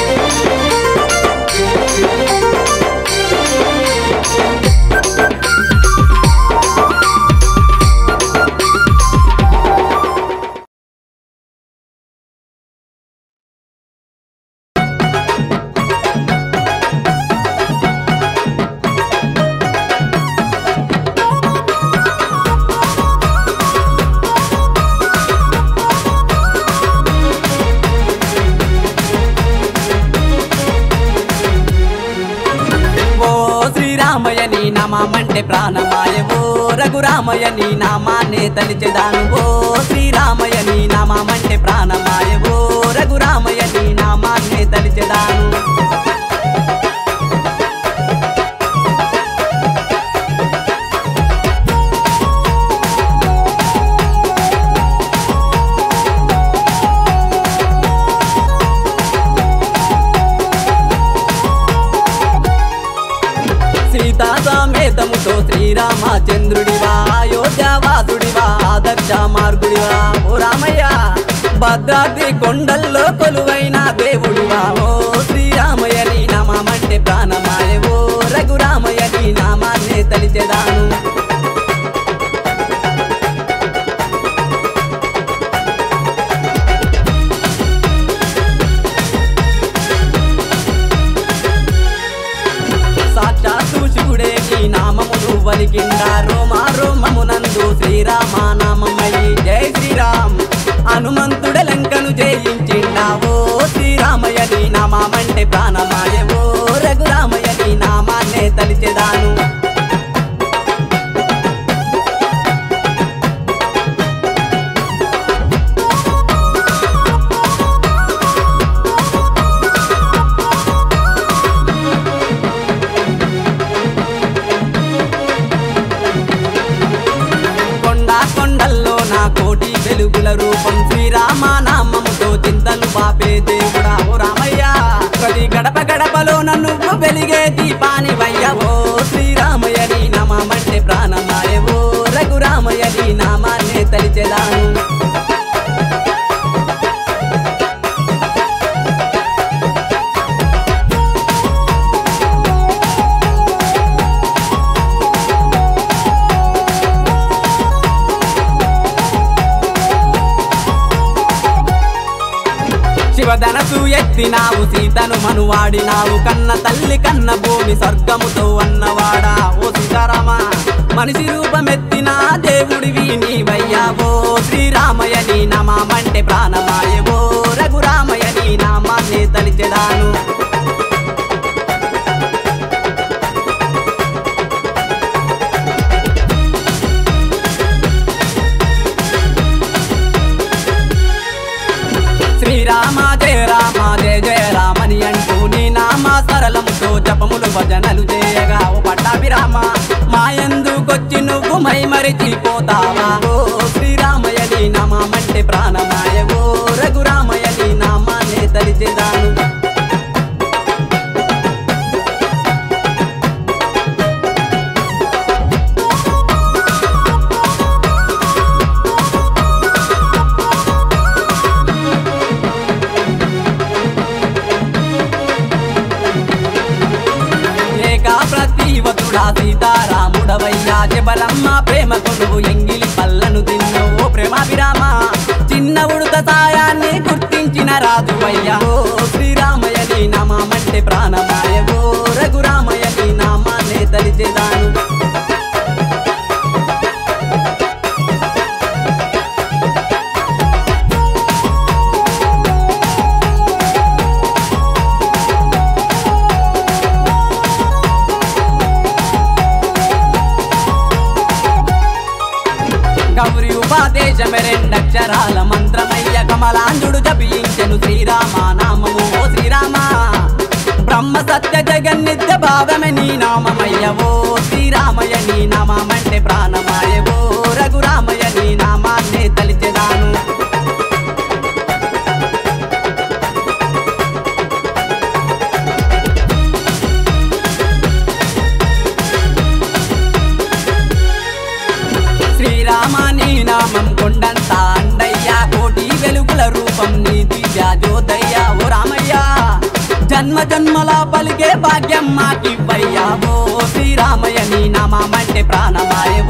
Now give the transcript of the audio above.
ఓ శ్రీరామయ్య నీ నామంటే ప్రాణమాయ ఓ రఘురామయ్య నీ నామాన్నే తలిచెదాను ఓ శ్రీరామయ్య నీ నామంటే ప్రాణమాయ ఓ రఘురామయ్య నీ నామాన్నే తలిచెదాను సీతా సమేతముతో శ్రీరామచంద్రుడివా అయోధ్యవాసుడివా ఆదర్శ మార్గుడివా ఓ రామయ్య భద్రాద్రి కొండల్లో కొలువైన దేవుడివా ఓ శ్రీరామయ్య నీ నామంటే ప్రాణమాయ ఓ రఘురామయ్య నీ నామాన్నే తలిచెదాను సాక్షాత్తు శివుడే నీ నామమును వలికిండా రోమా రోమమునందు శ్రీరామ నామమయ్యి జై శ్రీరామ్ హనుమంతుడ లంకను జయించిండా ఓ శ్రీరామయ్య నీ నామంటే ప్రాణమాయ ఓ రఘురామయ్య నీ నామాన్నే తలిచెదాను కొండ కొండల్లో నా కోటి వెలుగుల రూపం శ్రీరామ నామముతో చింతలు పాపే దేవుడా ఓ రామయ్య ప్రతి గడప గడపలో నన్ను వెలిగే దీపాని వయ్య ఓ శ్రీరామయ్య నీ నామంటే ప్రాణమాయ ఓ రఘురామయ్య నీ నామాన్నే తలిచెదాను శివధనసు ఎత్తినావు సీతను మనువాడినావు కన్న తల్లి కన్న భూమి స్వర్గముతో అన్నవాడా ఓ సీతారామ మనిషి రూపమెత్తిన దేవుడివి నీవయ్యా ఓ శ్రీరామయ్య నీ నామంటే ప్రాణమాయ ఓ రఘురామయ్య నీ నామాన్నే తలిచెదాను శ్రీరామ జయ రామ జయ జయ రామని అంటూ నీ నామ సరళముతో జపములు భజనలు చేయగా ఓ పట్టాభిరామ మాయందుకొచ్చి నువ్వు మై మరిచిపోతావా ఓ శ్రీరామయ్య నీ నామంటే ప్రాణమాయ ఓ రఘురామయ్య నీ నామాన్నే తలిచేదాను ఏకా ప్రతివతుడా సీతారాముడవయ్యా జబలమ్మ ప్రేమకు నువ్వు ఎంగిలి పల్లను తిన్నావు ఓ ప్రేమాభిరామ చిన్న ఉడత సాయాన్ని గుర్తించిన రాజువయ్యా ఓ శ్రీరామయ్య నీ నామంటే ప్రాణమాయ ఓ రఘురామయ్య నీ నామాన్నే తలిచేదాను గౌరి ఉపాదేశమే రెండక్షరాల మంత్రమయ్య కమలాంజుడు జపించెను శ్రీరామ నామము ఓ శ్రీరామ బ్రహ్మ సత్య జగన్నిత్య భావమే నీ నామమయ్య ఓ శ్రీరామయ్య నీ నామంటే ప్రాణమాయ ఓ రఘురామయ్య నీ నామాన్నే తలిచెదాను శ్రీరామ నీ నామం కొండంత అండయ్య కోటి వెలుగుల రూపం నీ దివ్య జ్యోతయ్య ఓ రామయ్య జన్మ జన్మల పలికే భాగ్యం మాకివ్వయ్యా ఓ శ్రీరామయ్య నీ నామంటే ప్రాణమాయ